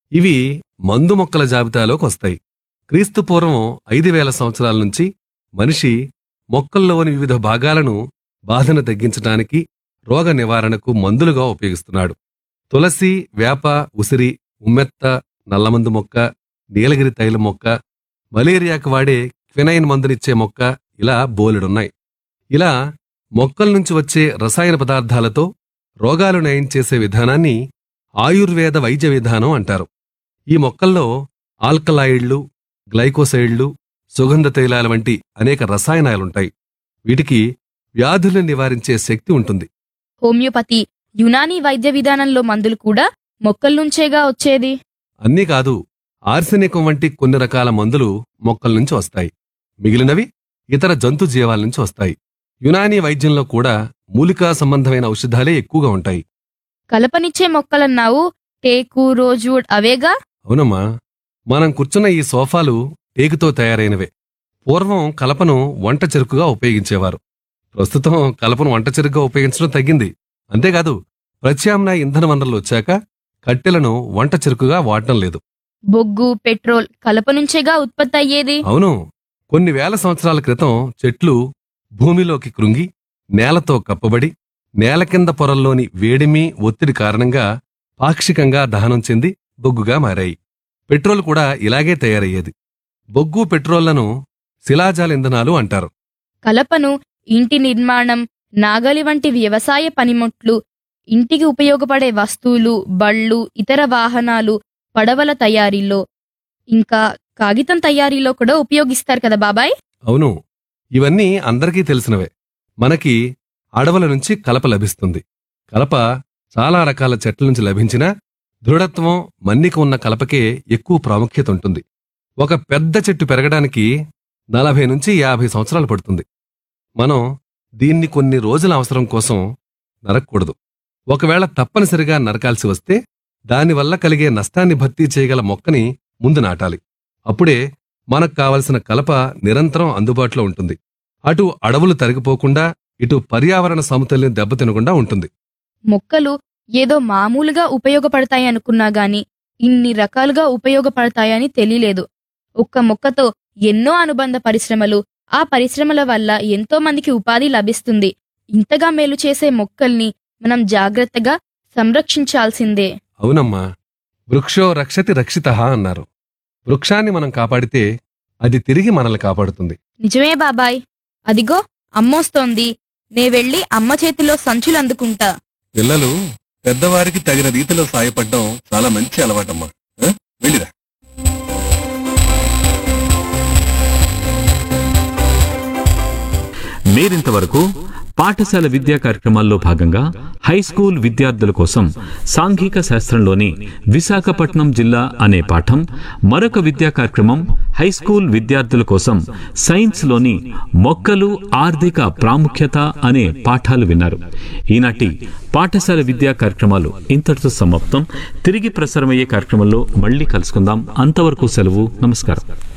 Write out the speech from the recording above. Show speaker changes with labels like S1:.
S1: ఇవి మందు మొక్కల జాబితాలోకి వస్తాయి క్రీస్తు పూర్వం ఐదు వేల సంవత్సరాల నుంచి మనిషి మొక్కల్లోని వివిధ భాగాలను బాధను తగ్గించడానికి రోగ నివారణకు మందులుగా ఉపయోగిస్తున్నాడు తులసి వేప ఉసిరి ఉమ్మెత్త నల్లమందు మొక్క నీలగిరి తైలం మొక్క మలేరియాకు వాడే క్వినైన్ మందునిచ్చే మొక్క ఇలా బోలెడున్నాయి ఇలా మొక్కల నుంచి వచ్చే రసాయన పదార్థాలతో రోగాలు నయం చేసే విధానాన్ని ఆయుర్వేద వైద్య విధానం అంటారు ఈ మొక్కల్లో ఆల్కలాయిడ్లు గ్లైకోసైడ్లు సుగంధ తైలాల వంటి అనేక రసాయనాలుంటాయి వీటికి వ్యాధులను నివారించే శక్తి ఉంటుంది
S2: హోమియోపతి యునానీ వైద్య విధానంలో మందులు కూడా మొక్కల నుంచేగా వచ్చేది
S1: అన్నీ కాదు ఆర్సెనికం వంటి కొన్ని రకాల మందులు మొక్కల నుంచి వస్తాయి మిగిలినవి ఇతర జంతు జీవాల నుంచి వస్తాయి యునానీ వైద్యంలో కూడా మూలికా సంబంధమైన ఔషధాలే ఎక్కువగా ఉంటాయి
S2: కలపనిచ్చే మొక్కలన్నావు టేకు రోజ్వుడ్ అవేగా
S1: అవునమ్మా మనం కూర్చున్న ఈ సోఫాలు టేకుతో తయారైనవే పూర్వం కలపను వంట చెరుకుగా ఉపయోగించేవారు ప్రస్తుతం కలపను వంట చెరుకుగా ఉపయోగించడం తగ్గింది అంతేకాదు ప్రత్యామ్నాయ ఇంధన వనరులు వచ్చాక కట్టెలను వంట చెరుకుగా వాడటం లేదు
S2: బొగ్గు పెట్రోల్ కలప నుంచేగా ఉత్పత్తి అయ్యేది
S1: అవును కొన్ని వేల సంవత్సరాల క్రితం చెట్లు భూమిలోకి కృంగి నేలతో కప్పబడి నేల కింద పొరల్లోని వేడిమి ఒత్తిడి కారణంగా పాక్షికంగా దహనం చెంది బొగ్గుగా మారాయి పెట్రోల్ కూడా ఇలాగే తయారయ్యేది బొగ్గు పెట్రోళ్లను శిలాజాల ఇంధనాలు అంటారు
S2: కలపను ఇంటి నిర్మాణం నాగలి వంటి వ్యవసాయ పనిముట్లు ఇంటికి ఉపయోగపడే వస్తువులు బళ్ళు ఇతర వాహనాలు పడవల తయారీలో ఇంకా కాగితం తయారీలో కూడా ఉపయోగిస్తారు కదా బాబాయ్
S1: అవును ఇవన్నీ అందరికీ తెలిసినవే మనకి అడవుల నుంచి కలప లభిస్తుంది కలప చాలా రకాల చెట్ల నుంచి లభించినా దృఢత్వం మన్నిక ఉన్న కలపకే ఎక్కువ ప్రాముఖ్యత ఉంటుంది ఒక పెద్ద చెట్టు పెరగడానికి నలభై నుంచి యాభై సంవత్సరాలు పడుతుంది మనం దీన్ని కొన్ని రోజుల అవసరం కోసం నరక్కూడదు ఒకవేళ తప్పనిసరిగా నరకాల్సి వస్తే దానివల్ల కలిగే నష్టాన్ని భర్తీ చేయగల మొక్కని ముందు నాటాలి అప్పుడే మనకు కావలసిన కలప నిరంతరం అందుబాటులో ఉంటుంది అటు అడవులు తరిగిపోకుండా ఇటు పర్యావరణ సమతుల్యం దెబ్బతినకుండా ఉంటుంది
S2: మొక్కలు ఏదో మామూలుగా ఉపయోగపడతాయి అనుకున్నా గాని ఇన్ని రకాలుగా ఉపయోగపడతాయని తెలియలేదు ఒక్క మొక్కతో ఎన్నో అనుబంధ పరిశ్రమలు ఆ పరిశ్రమల వల్ల ఎంతో మందికి ఉపాధి లభిస్తుంది ఇంతగా మేలు చేసే మొక్కల్ని మనం జాగ్రత్తగా సంరక్షించాల్సిందే
S1: అవునమ్మా వృక్షో రక్షతి రక్షిత అన్నారు వృక్షాన్ని మనం కాపాడితే అది తిరిగి మనల్ని కాపాడుతుంది
S2: నిజమే బాబాయ్ అదిగో అమ్మొస్తోంది నే వెళ్ళి అమ్మ చేతిలో సంచులు అందుకుంటా
S1: పిల్లలు పెద్దవారికి తగిన రీతిలో సాయపడడం చాలా మంచి అలవాటమ్మా ఆ? వెళ్ళిరా
S3: మీరింతవరకు పాఠశాల విద్యా కార్యక్రమాల్లో భాగంగా హై స్కూల్ విద్యార్థుల కోసం సాంఘిక శాస్త్రంలోని విశాఖపట్నం జిల్లా అనే పాఠం మరొక విద్యా కార్యక్రమం హై స్కూల్ విద్యార్థుల కోసం సైన్స్లోని మొక్కలు ఆర్థిక ప్రాముఖ్యత అనే పాఠాలు విన్నారు ఈనాటి పాఠశాల విద్యా కార్యక్రమాలు ఇంతటితో సమాప్తం తిరిగి ప్రసారమయ్యే కార్యక్రమంలో మళ్ళీ కలుసుకుందాం అంతవరకు సెలవు నమస్కారం